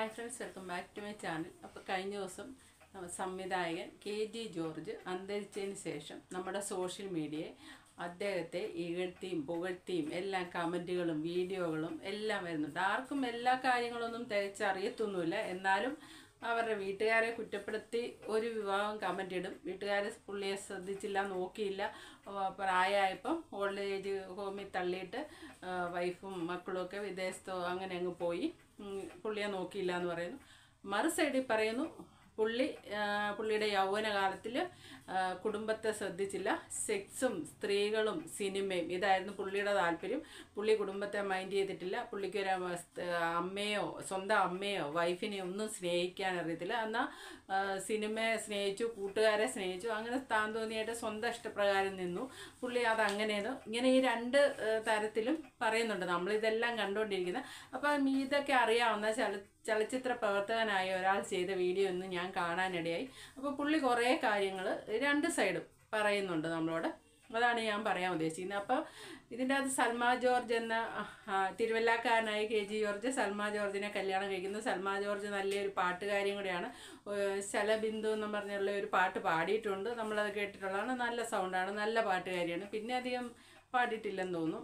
hi friends welcome back to my channel അപ്പോൾ കഴിഞ്ഞ ദിവസം നമ്മ- സംവിധായകൻ കെ ജി ജോർജ് അന്തരിച്ചതിന് ശേഷം നമ്മുടെ സോഷ്യൽ മീഡിയയെ അദ്ദേഹത്തെ ഇകഴ്ത്തിയും പുകഴ്ത്തിയും എല്ലാം കമൻറ്റുകളും വീഡിയോകളും എല്ലാം വരുന്നുണ്ട് ആർക്കും എല്ലാ കാര്യങ്ങളൊന്നും തികച്ചറിയത്തൊന്നുമില്ല എന്നാലും അവരുടെ വീട്ടുകാരെ കുറ്റപ്പെടുത്തി ഒരു വിഭാഗം കമൻ്റ് ഇടും വീട്ടുകാരെ പുള്ളിയെ ശ്രദ്ധിച്ചില്ല നോക്കിയില്ല ആ, പ്രായമായപ്പം ഓൾഡ് ഏജ് ഹോമിൽ തള്ളിയിട്ട് ആ, വൈഫും മക്കളും ഒക്കെ വിദേശത്തോ അങ്ങനെ അങ്ങ് പോയി ഉം, പുള്ളിയെ നോക്കിയില്ല എന്ന് പറയുന്നു മറു സൈഡിൽ പറയുന്നു പുള്ളി ആ, പുള്ളിയുടെ യൗവനകാലത്തിൽ കുടുംബത്തെ ശ്രദ്ധിച്ചില്ല സെക്സും സ്ത്രീകളും സിനിമയും ഇതായിരുന്നു പുള്ളിയുടെ താല്പര്യം പുള്ളി കുടുംബത്തെ മൈൻഡ് ചെയ്തിട്ടില്ല പുള്ളിക്ക് ഒരു അമ്മ- സ്- അമ്മയോ സ്വന്തം അമ്മയോ വൈഫിനെയോ ഒന്നും സ്നേഹിക്കാൻ അറിയത്തില്ല എന്നാൽ സിനിമയെ സ്നേഹിച്ചു കൂട്ടുകാരെ സ്നേഹിച്ചു അങ്ങനെ താൻ തോന്നിയായിട്ട് സ്വന്തം ഇഷ്ടപ്രകാരം നിന്നു പുള്ളി അത് അങ്ങനെയാണ് ഇങ്ങനെ ഈ രണ്ട് ആ, തരത്തിലും പറയുന്നുണ്ട് നമ്മളിതെല്ലാം കണ്ടുകൊണ്ടിരിക്കുന്നത് അപ്പം ഇതൊക്കെ അറിയാവുന്ന ചല ചലച്ചിത്ര പ്രവർത്തകനായ ഒരാൾ ചെയ്ത വീഡിയോ ഒന്നും ഞാൻ കാണാനിടയായി അപ്പോൾ പുള്ളി കുറേ കാര്യങ്ങൾ രണ്ട് സൈഡും പറയുന്നുണ്ട് നമ്മളോട് അതാണ് ഞാൻ പറയാൻ ഉദ്ദേശിക്കുന്നത് അപ്പോൾ ഇതിൻ്റെ അകത്ത് സൽമാ ജോർജ് എന്ന ആ, തിരുവല്ലാക്കാരനായ കെ ജി ജോർജ് സൽമാ ജോർജിനെ കല്യാണം കഴിക്കുന്നു സൽമാ ജോർജ് നല്ലൊരു പാട്ടുകാരിയും കൂടെയാണ് ഏഹ് ശലബിന്ദു എന്ന് പറഞ്ഞുള്ള ഒരു പാട്ട് പാടിയിട്ടുണ്ട് നമ്മളത് കേട്ടിട്ടുള്ളതാണ് നല്ല സൗണ്ടാണ് നല്ല പാട്ടുകാരിയാണ് പിന്നെ അധികം പാടിയിട്ടില്ലെന്ന് തോന്നുന്നു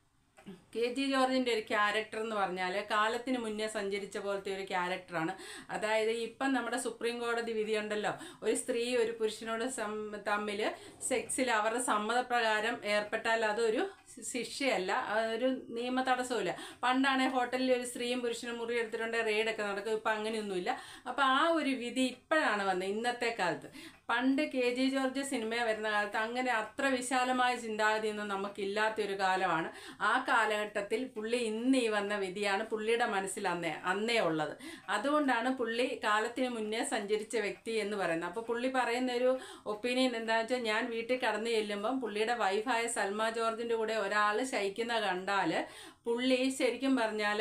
കെ ജി ജോർജിൻ്റെ ഒരു ക്യാരക്ടർ എന്ന് പറഞ്ഞാൽ കാലത്തിന് മുന്നേ സഞ്ചരിച്ച പോലത്തെ ഒരു ക്യാരക്ടറാണ് അതായത് ഇപ്പം നമ്മുടെ സുപ്രീം കോടതി വിധിയുണ്ടല്ലോ ഒരു സ്ത്രീ ഒരു പുരുഷനോട് തമ്മിൽ സെക്സിൽ അവരുടെ സമ്മതപ്രകാരം ഏർപ്പെട്ടാൽ അതൊരു ശിക്ഷയല്ല അതൊരു നിയമ തടസ്സമില്ല പണ്ടാണെങ്കിൽ ഹോട്ടലിൽ ഒരു സ്ത്രീയും പുരുഷനും മുറി എടുത്തിട്ടുണ്ടെങ്കിൽ റെയ്ഡൊക്കെ നടക്കും ഇപ്പം അങ്ങനെയൊന്നുമില്ല അപ്പം ആ ഒരു വിധി ഇപ്പോഴാണ് വന്നത് ഇന്നത്തെ കാലത്ത് പണ്ട് കെ ജി ജോർജ് സിനിമ വരുന്ന കാലത്ത് അങ്ങനെ അത്ര വിശാലമായ ചിന്താഗതിയൊന്നും നമുക്കില്ലാത്തൊരു കാലമാണ് ആ കാലഘട്ടത്തിൽ പുള്ളി ഇന്ന് ഈ വന്ന വിധിയാണ് പുള്ളിയുടെ മനസ്സിൽ അന്നേ അന്നേ ഉള്ളത് അതുകൊണ്ടാണ് പുള്ളി കാലത്തിന് മുന്നേ സഞ്ചരിച്ച വ്യക്തി എന്ന് പറയുന്നത് അപ്പോൾ പുള്ളി പറയുന്ന ഒരു ഒപ്പീനിയൻ എന്താണെന്ന് വെച്ചാൽ ഞാൻ വീട്ടിൽ കടന്നു ചെല്ലുമ്പം പുള്ളിയുടെ വൈഫായ സൽമ ജോർജിൻ്റെ കൂടെ ഒരാൾ ശയിക്കുന്ന കണ്ടാൽ പുള്ളി ശരിക്കും പറഞ്ഞാൽ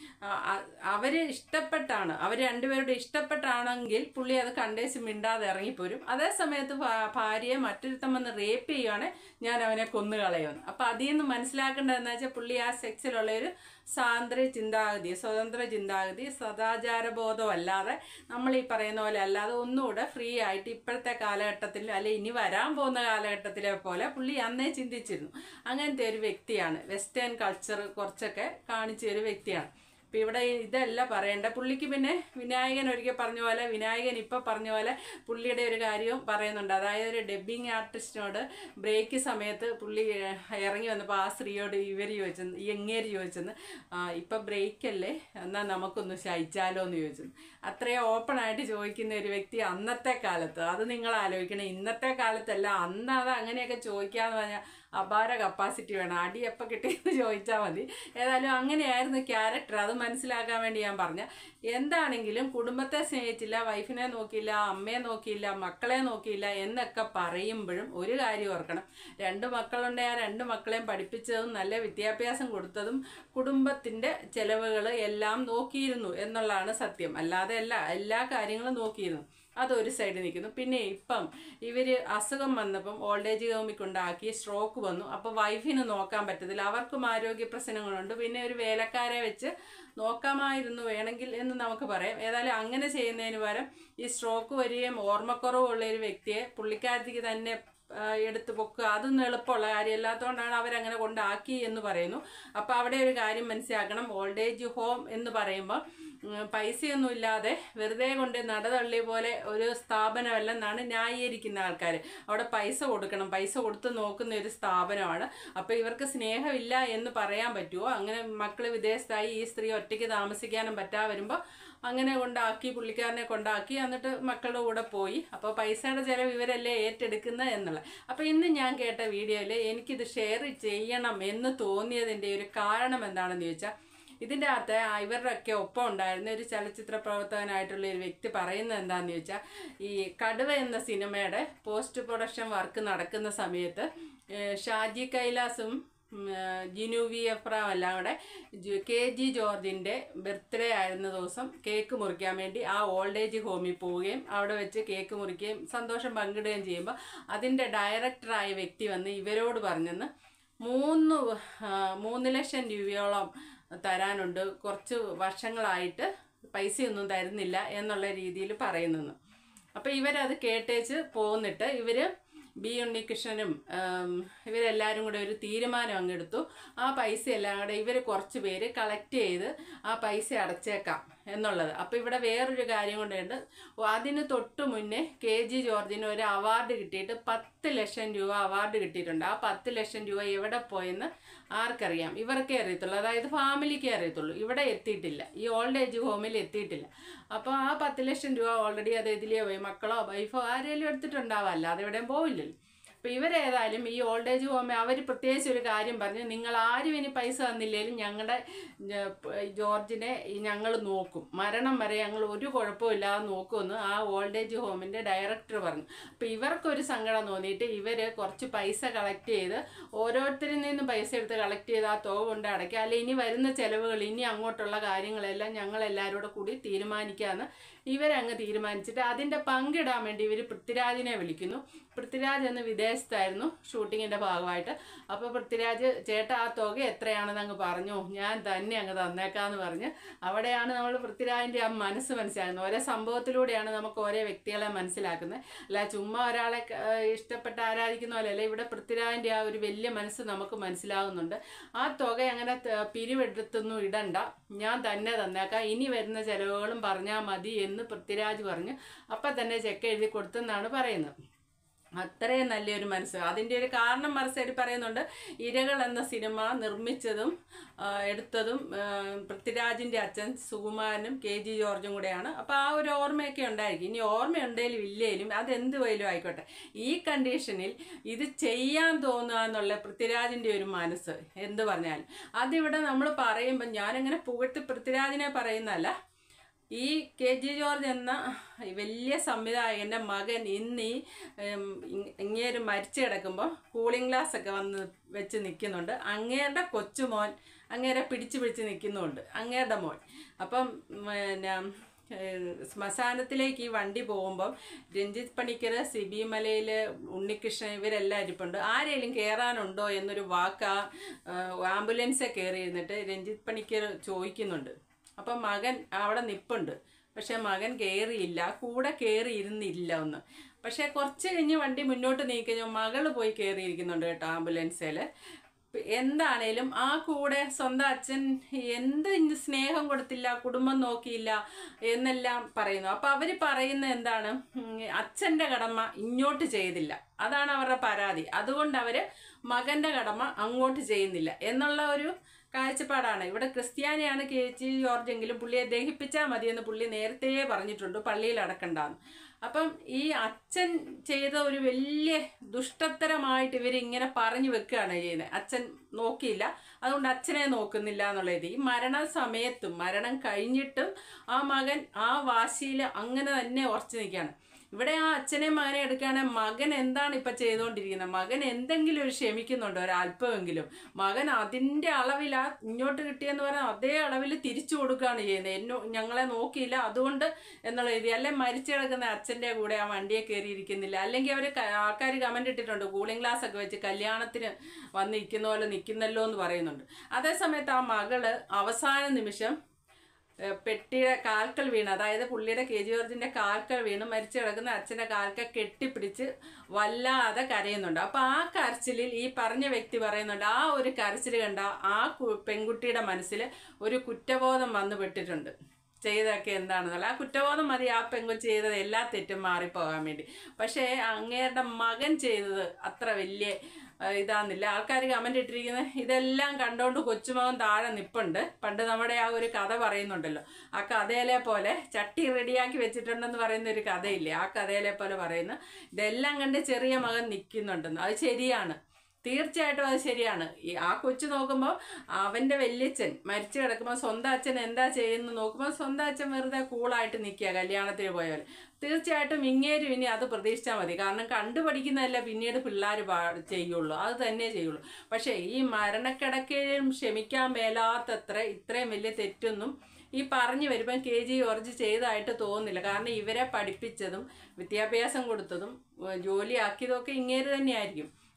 അവർ ഇഷ്ടപ്പെട്ടാണ് അവർ രണ്ടുപേരുടെ ഇഷ്ടപ്പെട്ടാണെങ്കിൽ പുള്ളി അത് കണ്ടേച്ച് മിണ്ടാതെ ഇറങ്ങിപ്പോരും അതേ സമയത്ത് ഭാ- ഭാര്യയെ മറ്റൊരുത്തം വന്ന് റേപ്പ് ചെയ്യുവാണെങ്കിൽ ഞാൻ അവനെ കൊന്നുകളയുമെന്ന് അപ്പം അതിൽ നിന്ന് മനസ്സിലാക്കേണ്ടതെന്ന് വെച്ചാൽ പുള്ളി ആ സെക്സിലുള്ള ഒരു സ്വാതന്ത്ര്യ ചിന്താഗതി സ്വതന്ത്ര ചിന്താഗതി സദാചാരബോധമല്ലാതെ നമ്മൾ ഈ പറയുന്ന പോലെ അല്ലാതെ ഒന്നുകൂടെ ഫ്രീ ആയിട്ട് ഇപ്പോഴത്തെ കാലഘട്ടത്തിൽ അല്ലെ ഇനി വരാൻ പോകുന്ന കാലഘട്ടത്തിലെ പോലെ പുള്ളി അന്നേ ചിന്തിച്ചിരുന്നു അങ്ങനത്തെ ഒരു വ്യക്തിയാണ് വെസ്റ്റേൺ കൾച്ചർ കുറച്ചൊക്കെ കാണിച്ച ഒരു വ്യക്തിയാണ് ഇപ്പം ഇവിടെ ഇതല്ല പറയേണ്ട പുള്ളിക്ക് പിന്നെ വിനായകൻ ഒരിക്കൽ പറഞ്ഞ പോലെ വിനായകൻ ഇപ്പം പറഞ്ഞ പോലെ പുള്ളിയുടെ ഒരു കാര്യവും പറയുന്നുണ്ട് അതായത് ഒരു ഡബ്ബിങ് ആർട്ടിസ്റ്റിനോട് ബ്രേക്ക് സമയത്ത് പുള്ളി ഏഹ്, ഇറങ്ങി വന്നപ്പോൾ ആ സ്ത്രീയോട് ഇവർ ചോദിച്ചെന്ന് ഈ എങ്ങേര് ചോദിച്ചെന്ന് ഇപ്പം ബ്രേക്കല്ലേ എന്നാൽ നമുക്കൊന്ന് ശയിച്ചാലോ എന്ന് ചോദിച്ചെന്ന് അത്രയും ഓപ്പണായിട്ട് ചോദിക്കുന്ന ഒരു വ്യക്തി അന്നത്തെ കാലത്ത് അത് നിങ്ങൾ ആലോചിക്കണം ഇന്നത്തെ കാലത്തല്ല അന്ന് അത് അങ്ങനെയൊക്കെ ചോദിക്കാന്ന് പറഞ്ഞാൽ അപാര കപ്പാസിറ്റി വേണം അടി എപ്പോൾ കിട്ടിയെന്ന് ചോദിച്ചാൽ മതി ഏതായാലും അങ്ങനെയായിരുന്നു ക്യാരക്ടർ അത് മനസ്സിലാക്കാൻ വേണ്ടി ഞാൻ പറഞ്ഞ എന്താണെങ്കിലും കുടുംബത്തെ സ്നേഹിച്ചില്ല വൈഫിനെ നോക്കിയില്ല അമ്മയെ നോക്കിയില്ല മക്കളെ നോക്കിയില്ല എന്നൊക്കെ പറയുമ്പോഴും ഒരു കാര്യം ഓർക്കണം രണ്ട് മക്കളുണ്ടെ ആ രണ്ട് മക്കളെയും പഠിപ്പിച്ചതും നല്ല വിദ്യാഭ്യാസം കൊടുത്തതും കുടുംബത്തിൻ്റെ ചെലവുകൾ എല്ലാം നോക്കിയിരുന്നു എന്നുള്ളതാണ് സത്യം അല്ലാതെ അല്ല എല്ലാ കാര്യങ്ങളും നോക്കിയിരുന്നു അതൊരു സൈഡിൽ നിൽക്കുന്നു പിന്നെ ഇപ്പം ഇവർ അസുഖം വന്നപ്പം ഓൾഡ് ഏജ് ഹോമിൽ കൊണ്ടാക്കി സ്ട്രോക്ക് വന്നു അപ്പോൾ വൈഫിന് നോക്കാൻ പറ്റത്തില്ല അവർക്കും ആരോഗ്യ പ്രശ്നങ്ങളുണ്ട് പിന്നെ ഒരു വേലക്കാരെ വെച്ച് നോക്കാമായിരുന്നു വേണമെങ്കിൽ എന്ന് നമുക്ക് പറയാം ഏതായാലും അങ്ങനെ ചെയ്യുന്നതിന് പകരം ഈ സ്ട്രോക്ക് വരികയും ഓർമ്മക്കുറവുള്ള ഒരു വ്യക്തിയെ പുള്ളിക്കാരത്തിക്ക് തന്നെ ആ, എടുത്ത് പൊക്കുക അതൊന്നും എളുപ്പമുള്ള കാര്യമല്ലാത്തതുകൊണ്ടാണ് അവരങ്ങനെ കൊണ്ടാക്കി എന്ന് പറയുന്നു അപ്പോൾ അവിടെ ഒരു കാര്യം മനസ്സിലാക്കണം ഓൾഡ് ഏജ് ഹോം എന്ന് പറയുമ്പോൾ ഉം, പൈസയൊന്നും ഇല്ലാതെ വെറുതെ കൊണ്ട് നടതള്ളിയ പോലെ ഒരു സ്ഥാപനമല്ലെന്നാണ് ന്യായീകരിക്കുന്ന ആൾക്കാർ അവിടെ പൈസ കൊടുക്കണം പൈസ കൊടുത്ത് നോക്കുന്ന ഒരു സ്ഥാപനമാണ് അപ്പോൾ ഇവർക്ക് സ്നേഹമില്ല എന്ന് പറയാൻ പറ്റുമോ അങ്ങനെ മക്കൾ വിദേശത്തായി ഈ സ്ത്രീ ഒറ്റയ്ക്ക് താമസിക്കാനും പറ്റാ വരുമ്പോൾ അങ്ങനെ കൊണ്ടാക്കി പുള്ളിക്കാരനെ കൊണ്ടാക്കി എന്നിട്ട് മക്കളുടെ കൂടെ പോയി അപ്പോൾ പൈസയുടെ ചിലവ് ഇവരല്ലേ ഏറ്റെടുക്കുന്നത് എന്നുള്ള അപ്പോൾ ഇന്ന് ഞാൻ കേട്ട വീഡിയോയിൽ എനിക്കിത് ഷെയർ ചെയ്യണം എന്ന് തോന്നിയതിൻ്റെ ഒരു കാരണം എന്താണെന്ന് ചോദിച്ചാൽ ഇതിൻ്റെ അകത്ത് ഇവരുടെ ഒക്കെ ഒപ്പം ഉണ്ടായിരുന്ന ഒരു ചലച്ചിത്ര പ്രവർത്തകനായിട്ടുള്ള ഒരു വ്യക്തി പറയുന്നത് എന്താണെന്ന് ചോദിച്ചാൽ ഈ കടുവ എന്ന സിനിമയുടെ പോസ്റ്റ് പ്രൊഡക്ഷൻ വർക്ക് നടക്കുന്ന സമയത്ത് ഏഹ് ഷാജി കൈലാസും ഉം, ഏഹ് ജിനു വി എഫ്രാം എല്ലാം കൂടെ ജു- കെ ജി ജോർജിൻ്റെ ബർത്ത്ഡേ ആയിരുന്ന ദിവസം കേക്ക് മുറിക്കാൻ വേണ്ടി ആ ഓൾഡ് ഏജ് ഹോമിൽ പോവുകയും അവിടെ വെച്ച് കേക്ക് മുറിക്കുകയും സന്തോഷം പങ്കിടുകയും ചെയ്യുമ്പോൾ അതിൻ്റെ ഡയറക്ടറായ വ്യക്തി വന്ന് ഇവരോട് പറഞ്ഞെന്ന് മൂന്ന് ആ, മൂന്ന് ലക്ഷം രൂപയോളം തരാനുണ്ട് കുറച്ച് വർഷങ്ങളായിട്ട് പൈസയൊന്നും തരുന്നില്ല എന്നുള്ള രീതിയിൽ പറയുന്നെന്ന് അപ്പോൾ ഇവരത് കേട്ടേച്ച് പോന്നിട്ട് ഇവർ ബി ഉണ്ണികൃഷ്ണനും ആം, ഇവരെല്ലാവരും കൂടെ ഒരു തീരുമാനം അങ്ങെടുത്തു ആ പൈസ എല്ലാം കൂടെ ഇവർ കുറച്ച് പേര് കളക്ട് ചെയ്ത് ആ പൈസ അടച്ചേക്കാം എന്നുള്ളത് അപ്പോൾ ഇവിടെ വേറൊരു കാര്യം കൊണ്ടുണ്ട് അതിന് തൊട്ട് മുന്നേ കെ ജി ജോർജിന് ഒരു അവാർഡ് കിട്ടിയിട്ട് പത്ത് ലക്ഷം രൂപ അവാർഡ് കിട്ടിയിട്ടുണ്ട് ആ പത്ത് ലക്ഷം രൂപ എവിടെ പോയെന്ന് ആർക്കറിയാം ഇവർക്കേ അറിയത്തുള്ളൂ അതായത് ഫാമിലിക്കേ അറിയത്തുള്ളൂ ഇവിടെ എത്തിയിട്ടില്ല ഈ ഓൾഡ് ഏജ് ഹോമിൽ എത്തിയിട്ടില്ല അപ്പോൾ ആ പത്ത് ലക്ഷം രൂപ ഓൾറെഡി അത് ഇതിലേ പോയി മക്കളോ വൈഫോ ആരെങ്കിലും എടുത്തിട്ടുണ്ടാവാം അല്ലാതെ എവിടെയും പോവില്ലല്ലോ അപ്പോൾ ഇവരേതായാലും ഈ ഓൾഡ് ഏജ് ഹോമിൽ അവർ പ്രത്യേകിച്ച് ഒരു കാര്യം പറഞ്ഞു നിങ്ങൾ ആരും ഇനി പൈസ തന്നില്ലെങ്കിലും ഞങ്ങളുടെ ജോർജിനെ ഞങ്ങൾ നോക്കും മരണം വരെ ഞങ്ങൾ ഒരു കുഴപ്പമില്ലാതെ നോക്കുമെന്ന് ആ ഓൾഡ് ഏജ് ഹോമിൻ്റെ ഡയറക്ടർ പറഞ്ഞു അപ്പോൾ ഇവർക്കൊരു സങ്കടം തോന്നിയിട്ട് ഇവർ കുറച്ച് പൈസ കളക്ട് ചെയ്ത് ഓരോരുത്തരിൽ നിന്നും പൈസ എടുത്ത് കളക്ട് ചെയ്ത് ആ തുക കൊണ്ട് അടയ്ക്കുക അല്ലെ ഇനി വരുന്ന ചിലവുകൾ ഇനി അങ്ങോട്ടുള്ള കാര്യങ്ങളെല്ലാം ഞങ്ങൾ എല്ലാവരും കൂടെ കൂടി തീരുമാനിക്കാമെന്ന് ഇവരങ്ങ് തീരുമാനിച്ചിട്ട് അതിൻ്റെ പങ്കിടാൻ വേണ്ടി ഇവർ പൃഥ്വിരാജിനെ വിളിക്കുന്നു പൃഥ്വിരാജ് എന്ന് വിദേശത്തായിരുന്നു ഷൂട്ടിങ്ങിൻ്റെ ഭാഗമായിട്ട് അപ്പോൾ പൃഥ്വിരാജ് ചേട്ടാ ആ തുക എത്രയാണെന്ന് അങ്ങ് പറഞ്ഞു ഞാൻ തന്നെ അങ്ങ് തന്നേക്കാന്ന് പറഞ്ഞ് അവിടെയാണ് നമ്മൾ പൃഥ്വിരാജിൻ്റെ ആ മനസ്സ് മനസ്സിലാക്കുന്നത് ഓരോ സംഭവത്തിലൂടെയാണ് നമുക്ക് ഓരോ വ്യക്തികളെ മനസ്സിലാക്കുന്നത് അല്ല ചുമ്മാ ഒരാളെ ആ, ഇഷ്ടപ്പെട്ട് ആരാധിക്കുന്ന പോലെയല്ല ഇവിടെ പൃഥ്വിരാജിൻ്റെ ആ ഒരു വലിയ മനസ്സ് നമുക്ക് മനസ്സിലാകുന്നുണ്ട് ആ തുക അങ്ങനെ ത- പിരിവെടുത്തൊന്നും ഇടണ്ട ഞാൻ തന്നെ തന്നേക്കാം ഇനി വരുന്ന ചിലവുകളും പറഞ്ഞാൽ മതി എന്ന് പൃഥ്വിരാജ് പറഞ്ഞു അപ്പം തന്നെ ചെക്ക് എഴുതി കൊടുത്തെന്നാണ് പറയുന്നത് അത്രയും നല്ലൊരു മനസ്സ് അതിൻ്റെ ഒരു കാരണം മറുസൈഡ് പറയുന്നുണ്ട് ഇരകൾ എന്ന സിനിമ നിർമ്മിച്ചതും ആ, എടുത്തതും ആ, പൃഥ്വിരാജിൻ്റെ അച്ഛൻ സുകുമാരനും കെ ജി ജോർജും കൂടെയാണ് അപ്പോൾ ആ ഒരു ഓർമ്മയൊക്കെ ഉണ്ടായിരിക്കും ഇനി ഓർമ്മയുണ്ടെങ്കിലും ഇല്ലേലും അതെന്ത് വയലും ആയിക്കോട്ടെ ഈ കണ്ടീഷനിൽ ഇത് ചെയ്യാൻ തോന്നുക എന്നുള്ള പൃഥ്വിരാജിൻ്റെ ഒരു മനസ്സ് എന്ത് പറഞ്ഞാലും അതിവിടെ നമ്മൾ പറയുമ്പോൾ ഞാനങ്ങനെ പുകഴ്ത്തി പൃഥ്വിരാജിനെ പറയുന്നതല്ല ഈ കെ ജി ജോർജ് എന്ന വലിയ സംവിധായകൻ്റെ മകൻ ഇന്ന് ഈ ഉം, ഇ- ഇങ്ങേര് മരിച്ചു കിടക്കുമ്പോൾ കൂളിംഗ് ഗ്ലാസ് ഒക്കെ വന്ന് വെച്ച് നിൽക്കുന്നുണ്ട് അങ്ങേരുടെ കൊച്ചുമോൻ അങ്ങേരെ പിടിച്ച് പിടിച്ച് നിൽക്കുന്നുണ്ട് അങ്ങേരുടെ മോൻ അപ്പം പിന്നെ ഏഹ്, ശ്മശാനത്തിലേക്ക് ഈ വണ്ടി പോകുമ്പം രഞ്ജിത്ത് പണിക്കർ സിബി മലയിൽ ഉണ്ണികൃഷ്ണൻ ഇവരെല്ലാം ഇരിപ്പുണ്ട് ആരെങ്കിലും കയറാനുണ്ടോ എന്നൊരു വാക്ക് ആ ആംബുലൻസിൽ കയറി ഇരുന്നിട്ട് രഞ്ജിത്ത് പണിക്കർ ചോദിക്കുന്നുണ്ട് അപ്പം മകൻ അവിടെ നിപ്പുണ്ട് പക്ഷെ മകൻ കയറിയില്ല കൂടെ കയറി ഇരുന്നില്ല ഒന്ന് പക്ഷെ കുറച്ച് കഴിഞ്ഞ് വണ്ടി മുന്നോട്ട് നീക്കഴിഞ്ഞാൽ മകള് പോയി കയറിയിരിക്കുന്നുണ്ട് കേട്ടോ ആംബുലൻസിൽ എന്താണേലും ആ കൂടെ സ്വന്തം അച്ഛൻ എന്ത് ഇന്ന് സ്നേഹം കൊടുത്തില്ല കുടുംബം നോക്കിയില്ല എന്നെല്ലാം പറയുന്നു അപ്പൊ അവര് പറയുന്ന എന്താണ് ഉം, അച്ഛന്റെ കടമ ഇങ്ങോട്ട് ചെയ്തില്ല അതാണ് അവരുടെ പരാതി അതുകൊണ്ട് അവര് മകന്റെ കടമ അങ്ങോട്ട് ചെയ്യുന്നില്ല എന്നുള്ള ഒരു കാഴ്ചപ്പാടാണ് ഇവിടെ ക്രിസ്ത്യാനിയാണ് കെ ജി ജോർജ് എങ്കിലും പുള്ളിയെ ദഹിപ്പിച്ചാൽ മതിയെന്ന് പുള്ളി നേരത്തെ പറഞ്ഞിട്ടുണ്ട് പള്ളിയിൽ അടക്കണ്ടാന്ന് അപ്പം ഈ അച്ഛൻ ചെയ്ത ഒരു വലിയ ദുഷ്ടത്തരമായിട്ട് ഇവരിങ്ങനെ പറഞ്ഞു വെക്കുകയാണ് ചെയ്യുന്നത് അച്ഛൻ നോക്കിയില്ല അതുകൊണ്ട് അച്ഛനെ നോക്കുന്നില്ല എന്നുള്ള ഇത് ഈ മരണ സമയത്തും മരണം കഴിഞ്ഞിട്ടും ആ മകൻ ആ വാശിയിൽ അങ്ങനെ തന്നെ ഉറച്ചു നിൽക്കുകയാണ് ഇവിടെ ആ അച്ഛനെയും മകനെ എടുക്കുകയാണെങ്കിൽ മകൻ എന്താണ് ഇപ്പം ചെയ്തുകൊണ്ടിരിക്കുന്നത് മകൻ എന്തെങ്കിലും ഒരു ക്ഷമിക്കുന്നുണ്ടോ ഒരല്പമെങ്കിലും മകൻ അതിൻ്റെ അളവിലാ ഇങ്ങോട്ട് കിട്ടിയെന്ന് പറഞ്ഞാൽ അതേ അളവിൽ തിരിച്ചു കൊടുക്കുകയാണ് ചെയ്യുന്നത് എന്നോ ഞങ്ങളെ നോക്കിയില്ല അതുകൊണ്ട് എന്നുള്ള രീതി അല്ലെ മരിച്ചു കിടക്കുന്ന അച്ഛൻ്റെ കൂടെ ആ വണ്ടിയെ കയറിയിരിക്കുന്നില്ല അല്ലെങ്കിൽ അവർ ആൾക്കാർ കമൻ്റ് ഇട്ടിട്ടുണ്ട് കൂളിംഗ് ഗ്ലാസ് ഒക്കെ വെച്ച് കല്യാണത്തിന് വന്ന് നിൽക്കുന്ന പോലെ നിൽക്കുന്നല്ലോ എന്ന് പറയുന്നുണ്ട് അതേസമയത്ത് ആ മകള് അവസാന നിമിഷം ഏഹ് പെട്ടിയുടെ കാൽക്കൽ വീണ് അതായത് പുള്ളിയുടെ കെ ജി ജോർജിന്റെ കാൽക്കൽ വീണ് മരിച്ചു കിടക്കുന്ന അച്ഛന്റെ കാൽക്കൽ കെട്ടിപ്പിടിച്ച് വല്ലാതെ കരയുന്നുണ്ട് അപ്പൊ ആ കരച്ചിലിൽ ഈ പറഞ്ഞ വ്യക്തി പറയുന്നുണ്ട് ആ ഒരു കരച്ചിൽ കണ്ട ആ കു- പെൺകുട്ടിയുടെ മനസ്സിൽ ഒരു കുറ്റബോധം വന്നു പെട്ടിട്ടുണ്ട് ചെയ്തൊക്കെ എന്താണെന്നല്ല ആ കുറ്റബോധം മതി ആ പെൺകൊച്ച് ചെയ്തത് എല്ലാ തെറ്റും മാറിപ്പോകാൻ വേണ്ടി പക്ഷേ അങ്ങേരുടെ മകൻ ചെയ്തത് അത്ര വലിയ ആ, ഇതാന്നില്ല ആൾക്കാർ കമന്റ് ഇട്ടിരിക്കുന്നത് ഇതെല്ലാം കണ്ടോണ്ട് കൊച്ചുമകൻ താഴെ നിപ്പുണ്ട് പണ്ട് നമ്മുടെ ആ ഒരു കഥ പറയുന്നുണ്ടല്ലോ ആ കഥയിലെ പോലെ ചട്ടി റെഡിയാക്കി വെച്ചിട്ടുണ്ടെന്ന് പറയുന്ന ഒരു കഥയില്ലേ ആ കഥയിലെ പോലെ പറയുന്നു ഇതെല്ലാം കണ്ട് ചെറിയ മകൻ നിൽക്കുന്നുണ്ടെന്ന് അത് ശരിയാണ് തീർച്ചയായിട്ടും അത് ശരിയാണ് ഈ ആ കൊച്ചു നോക്കുമ്പോൾ അവൻ്റെ വല്യച്ഛൻ മരിച്ചു കിടക്കുമ്പോൾ സ്വന്തം അച്ഛൻ എന്താ ചെയ്യുന്നു നോക്കുമ്പോൾ സ്വന്തം അച്ഛൻ വെറുതെ കൂളായിട്ട് നിൽക്കുക കല്യാണത്തിന് പോയാൽ തീർച്ചയായിട്ടും ഇങ്ങേരും ഇനി അത് പ്രതീക്ഷിച്ചാൽ മതി കാരണം കണ്ടുപഠിക്കുന്നതല്ല പിന്നീട് പിള്ളേർ പാ ചെയ്യുള്ളൂ അത് തന്നെ ചെയ്യുള്ളൂ പക്ഷേ ഈ മരണക്കിടക്കയിലും ക്ഷമിക്കാൻ മേലാത്തത്ര ഇത്രയും വലിയ തെറ്റൊന്നും ഈ പറഞ്ഞു വരുമ്പം കെ ജി ജോർജ് ചെയ്തതായിട്ട് തോന്നുന്നില്ല കാരണം ഇവരെ പഠിപ്പിച്ചതും വിദ്യാഭ്യാസം കൊടുത്തതും ഏഹ് ജോലിയാക്കിയതും ഒക്കെ ഇങ്ങേര് തന്നെയായിരിക്കും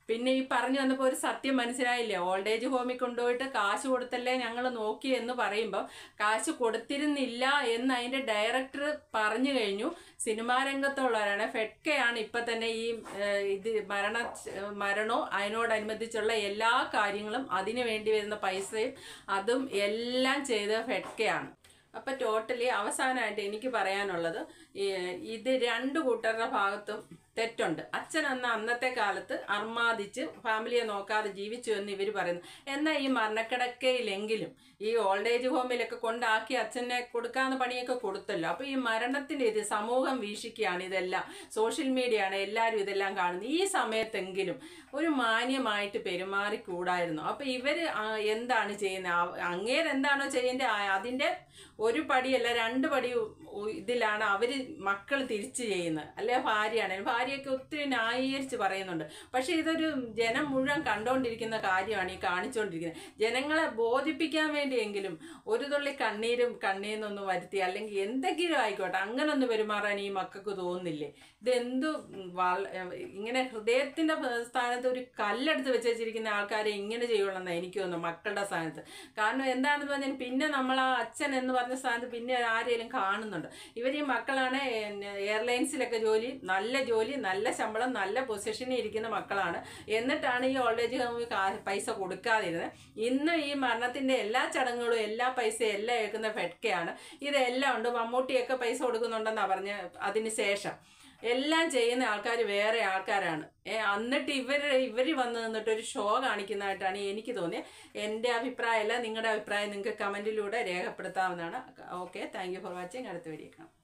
പിന്നെ ഈ പറഞ്ഞു വന്നപ്പോൾ ഒരു സത്യം മനസ്സിലായില്ലേ ഓൾഡ് ഏജ് ഹോമിൽ കൊണ്ടുപോയിട്ട് കാശ് കൊടുത്തല്ലേ ഞങ്ങൾ നോക്കി എന്ന് പറയുമ്പോൾ കാശ് കൊടുത്തിരുന്നില്ല എന്ന് അതിൻ്റെ ഡയറക്ടർ പറഞ്ഞു കഴിഞ്ഞു സിനിമാ രംഗത്തുള്ളവരാണ് ഫെഡ്കയാണ് ഇപ്പം തന്നെ ഈ ഏഹ്, ഇത് മരണ മരണോ അതിനോടനുബന്ധിച്ചുള്ള എല്ലാ കാര്യങ്ങളും അതിന് വേണ്ടി വരുന്ന പൈസയും അതും എല്ലാം ചെയ്ത ഫെഡ്കയാണ് അപ്പൊ ടോട്ടലി അവസാനമായിട്ട് എനിക്ക് പറയാനുള്ളത് ഈ ഇത് രണ്ട് കൂട്ടരുടെ ഭാഗത്തും തെറ്റുണ്ട് അച്ഛൻ അന്ന് അന്നത്തെ കാലത്ത് അർമാദിച്ച് ഫാമിലിയെ നോക്കാതെ ജീവിച്ചു എന്ന് ഇവർ പറയുന്നു എന്നാൽ ഈ മരണക്കിടക്കയിലെങ്കിലും ഈ ഓൾഡ് ഏജ് ഹോമിലൊക്കെ കൊണ്ടാക്കി അച്ഛനെ കൊടുക്കാവുന്ന പണിയൊക്കെ കൊടുത്തല്ലോ അപ്പോൾ ഈ മരണത്തിൻ്റെ ഇത് സമൂഹം വീക്ഷിക്കുകയാണ് ഇതെല്ലാം സോഷ്യൽ മീഡിയ ആണ് എല്ലാവരും ഇതെല്ലാം കാണുന്നത് ഈ സമയത്തെങ്കിലും ഒരു മാന്യമായിട്ട് പെരുമാറിക്കൂടായിരുന്നു അപ്പോൾ ഇവർ എന്താണ് ചെയ്യുന്നത് അങ്ങേരെന്താണോ ചെയ്യേണ്ടത് ആ- അതിൻ്റെ ഒരു പടിയല്ല രണ്ട് പടി ഉ- ഉ- ഇതിലാണ് അവർ മക്കൾ തിരിച്ചു ചെയ്യുന്നത് അല്ലെ ഭാര്യയാണ് ഭാര്യയൊക്കെ ഒത്തിരി ന്യായീകരിച്ച് പറയുന്നുണ്ട് പക്ഷേ ഇതൊരു ജനം മുഴുവൻ കണ്ടുകൊണ്ടിരിക്കുന്ന കാര്യമാണ് ഈ കാണിച്ചുകൊണ്ടിരിക്കുന്നത് ജനങ്ങളെ ബോധിപ്പിക്കാൻ വേണ്ടിയെങ്കിലും ഒരു തുള്ളി കണ്ണീരും കണ്ണീരിൽ നിന്നൊന്ന് വരുത്തി അല്ലെങ്കിൽ എന്തെങ്കിലും ആയിക്കോട്ടെ അങ്ങനെ ഒന്ന് പെരുമാറാൻ ഈ മക്കൾക്ക് തോന്നുന്നില്ലേ ഇതെന്തു വള- ഇങ്ങനെ ഹൃദയത്തിന്റെ സ്ഥാനത്ത് ഒരു കല്ലെടുത്ത് വെച്ച് വെച്ചിരിക്കുന്ന ആൾക്കാരെ ഇങ്ങനെ ചെയ്യുള്ളൂ എനിക്ക് തോന്നുന്നു മക്കളുടെ സ്ഥാനത്ത് കാരണം എന്താണെന്ന് പറഞ്ഞാൽ പിന്നെ നമ്മൾ ആ അച്ഛൻ എന്ന് പറഞ്ഞ സ്ഥാനത്ത് പിന്നെ ആരെങ്കിലും കാണുന്നുണ്ട് ഇവർ ഈ മക്കളാണ് എയർലൈൻസിലൊക്കെ ജോലി നല്ല ജോലി നല്ല ശമ്പളം നല്ല പൊസിഷനിൽ ഇരിക്കുന്ന മക്കളാണ് എന്നിട്ടാണ് ഈ ഓൾഡ് ഏജ് ഹോമിൽ കാ- പൈസ കൊടുക്കാതിരുന്നത് ഇന്ന് ഈ മരണത്തിന്റെ എല്ലാ ചടങ്ങുകളും എല്ലാ പൈസയും എല്ലാം ഏൽക്കുന്ന ഫെഡ്കയാണ് ഇതെല്ലാം ഉണ്ട് മമ്മൂട്ടിയൊക്കെ പൈസ കൊടുക്കുന്നുണ്ടെന്നാണ് പറഞ്ഞ് അതിന് ശേഷം എല്ലാം ചെയ്യുന്ന ആൾക്കാർ വേറെ ആൾക്കാരാണ് ഏ എന്നിട്ട് ഇവർ ഇവർ വന്ന് നിന്നിട്ട് ഒരു ഷോ കാണിക്കുന്നതായിട്ടാണ് എനിക്ക് തോന്നിയത് എൻ്റെ അഭിപ്രായമല്ല നിങ്ങളുടെ അഭിപ്രായം നിങ്ങൾക്ക് കമൻറ്റിലൂടെ രേഖപ്പെടുത്താവുന്നതാണ് okay thank you for watching അടുത്ത വീഡിയോ കാണാം